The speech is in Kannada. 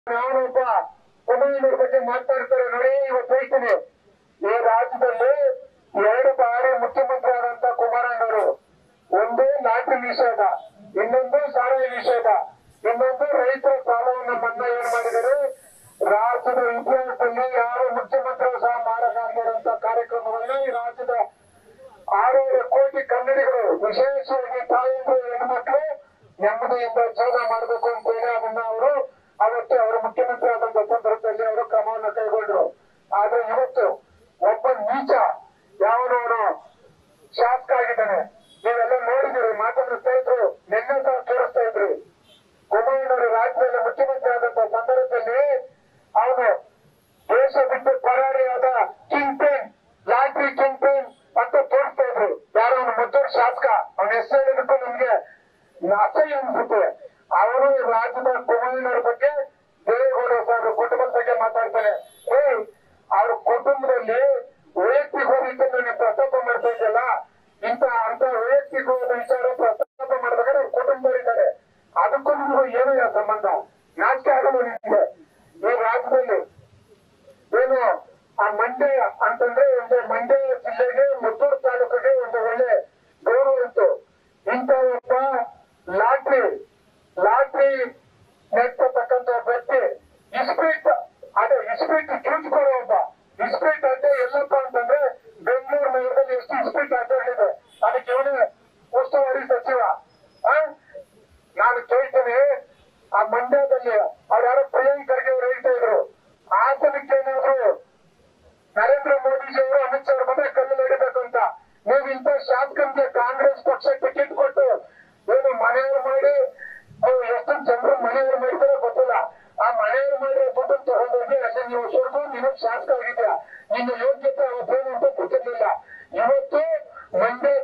ನಾನೊಬ್ಬ ಕುಮಾರನವ್ರ ಬಗ್ಗೆ ಮಾತಾಡ್ತಾರೆ ನೋಡಿ ಇವತ್ತು ಹೇಳ್ತೀನಿ ಈ ರಾಜ್ಯದಲ್ಲಿ ಎರಡು ಬಾರಿ ಮುಖ್ಯಮಂತ್ರಿ ಆದಂತ ಕುಮಾರಣ್ಣವರು ಒಂದು ಲಾಟ್ರಿ ನಿಷೇಧ ಇನ್ನೊಂದು ಸಾರಾಯಿ ನಿಷೇಧ ಇನ್ನೊಂದು ರೈತರ ಸಾಲವನ್ನು ಮನ್ನಾ ಏನ್ ಮಾಡಿದರೆ ರಾಜ್ಯದ ಇತಿಹಾಸದಲ್ಲಿ ಯಾರು ಮುಖ್ಯಮಂತ್ರಿ ಸಹ ಮಾಡಲಾಗಿರುವಂತ ಕಾರ್ಯಕ್ರಮಗಳನ್ನ ಈ ರಾಜ್ಯದ ಆರೂವರೆ ಕೋಟಿ ಕನ್ನಡಿಗರು ವಿಶೇಷವಾಗಿ ತಾಯಂದ್ರು ಹೆಣ್ಮಕ್ಳು ನೆಮ್ಮದಿಯಿಂದ ಜೀವನ ಮಾಡಬೇಕು ಅಂತ ಹೇಳಿ ಅದನ್ನ ಅವರು ಅವತ್ತು ಅವರು ಮುಖ್ಯಮಂತ್ರಿ ಆದಂತ ಸಂದರ್ಭದಲ್ಲಿ ಅವರು ಕ್ರಮವನ್ನು ಕೈಗೊಂಡ್ರು ಆದ್ರೆ ಇವತ್ತು ಒಬ್ಬ ನೀಚ ಯಾವನವನು ಶಾಸಕ ಆಗಿದ್ದಾನೆ ನೀವೆಲ್ಲ ನೋಡಿದಿರಿ ಮಾತಾಡಿಸ್ತಾ ಇದ್ರು ನಿನ್ನೆ ಸಹ ತೋರಿಸ್ತಾ ಇದ್ರಿ ಕುಮಾರಣ್ಣವರು ರಾಜ್ಯದಲ್ಲಿ ಮುಖ್ಯಮಂತ್ರಿ ಆದಂತ ಸಂದರ್ಭದಲ್ಲಿ ಅವನು ದೇಶ ಬಿಟ್ಟು ಪರಾರಿಯಾದ kingpin lottery kingpin ಅಂತ ತೋರಿಸ್ತಾ ಇದ್ರು ಯಾರೋ ಅವನು ಮದ್ದೂರು ಶಾಸಕ ಅವನ ಹೆಸರು ಹೇಳಿದಕ್ಕೂ ನಮ್ಗೆ ಅಸಹ್ಯ ಅನ್ಸುತ್ತೆ ಅವರು ರಾಜ್ಯದ ಕುಮಾರಣ್ಣವ್ರ ಬಗ್ಗೆ ದೇವೇಗೌಡ ಸಾಹೇಬ್ರ ಕುಟುಂಬದ ಬಗ್ಗೆ ಮಾತಾಡ್ತಾನೆ ಏ ಅವ್ರ ಕುಟುಂಬದಲ್ಲಿ ವೈಯಕ್ತಿಕ ರೀತಿಯಲ್ಲಿ ನೀವು ಪ್ರಸ್ತಾಪ ಮಾಡ್ತಾ ಇದೆಯಲ್ಲ ಇಂತ ಅಂತ ವೈಯಕ್ತಿಕವಾದ ವಿಚಾರ ಪ್ರಸ್ತಾಪ ಮಾಡ್ಬೇಕಾದ್ರೆ ಅವ್ರ ಕುಟುಂಬದವರಿದ್ದಾರೆ ಅದಕ್ಕೂ ನಿಮಗೂ ಏನೋ ಸಂಬಂಧ ನಾಚಿಕೆ ಆಗಲ್ಲ ನಿಮ್ಗೆ ಈ ರಾಜ್ಯದಲ್ಲಿ ಏನು ಆ ಮಂಡ್ಯ ಅಂತಂದ್ರೆ ಒಂದು ಮಂಡ್ಯ ಜಿಲ್ಲೆಗೆ ಮುತ್ತೂರು ತಾಲೂಕಿಗೆ ಒಂದು ಒಳ್ಳೆ ಗೌರವ ಇತ್ತು ಇಂಥ ಒಬ್ಬ ಲಾಟ್ರಿ ಲಾಟ್ರಿ ನೆಡ್ತಕ್ಕಂತ ವ್ಯಕ್ತಿ ಇಸ್ಪೀಟ್ ಅದೇ ಇಸ್ಪೀಟ್ ಚೂಚ್ಕೊಳ್ಳೋ ಒಬ್ಬ ಇಸ್ಪೀಟ್ ಅಡ್ಡೆ ಎಲ್ಲಪ್ಪ ಅಂತಂದ್ರೆ ಬೆಂಗಳೂರು ನಗರದಲ್ಲಿ ಎಷ್ಟು ಇಸ್ಪೀಟ್ ಅಡ್ಡೆಗಳಿದೆ ಅದಕ್ಕೆ ಇವನೇ ಉಸ್ತುವಾರಿ ಸಚಿವ ಆ? ನಾನು ಕೇಳ್ತೇನೆ ಆ ಮಂಡ್ಯದಲ್ಲಿ ಅವ್ರು ಯಾರೋ ಪ್ರಿಯಾಂಕ್ ಖರ್ಗೆ ಅವ್ರು ಹೇಳ್ತಾ ಇದ್ರು ಹಾಸನಕ್ಕೆ ಏನಾದ್ರು ನರೇಂದ್ರ ಮೋದಿಜಿ ಅವರು ಅಮಿತ್ ಶಾ ಅವ್ರ ಬಂದ್ರೆ ಕಲ್ಲು ಹಿಡಿಬೇಕು ಅಂತ ನೀವು ಇಂಥ ಶಾಸಕರಿಗೆ ಕಾಂಗ್ರೆಸ್ ಪಕ್ಷ ಟಿಕೆಟ್ ಕೊಟ್ಟು ಏನು ಮನೆಯವ್ರು ಮಾಡಿ ನೀವು ಎಷ್ಟು ಜನರು ಮನೆಯವ್ರು ಮಾಡಿದ್ರೆ ಗೊತ್ತಿಲ್ಲ ಆ ಮನೆಯವ್ರು ಮಾಡಿರೋ ದುಡ್ಡು ತಗೊಂಡೋಗಿ ಅಲ್ಲಿ ನೀವು ಸುರಿದು ನೀನು ಶಾಸಕ ಆಗಿದ್ಯಾ ನಿನ್ನ ಯೋಗ್ಯತೆ ಅವತ್ತೇನು ಅಂತ ಗೊತ್ತಿರ್ಲಿಲ್ಲ ಇವತ್ತು ಮಂಡ್ಯ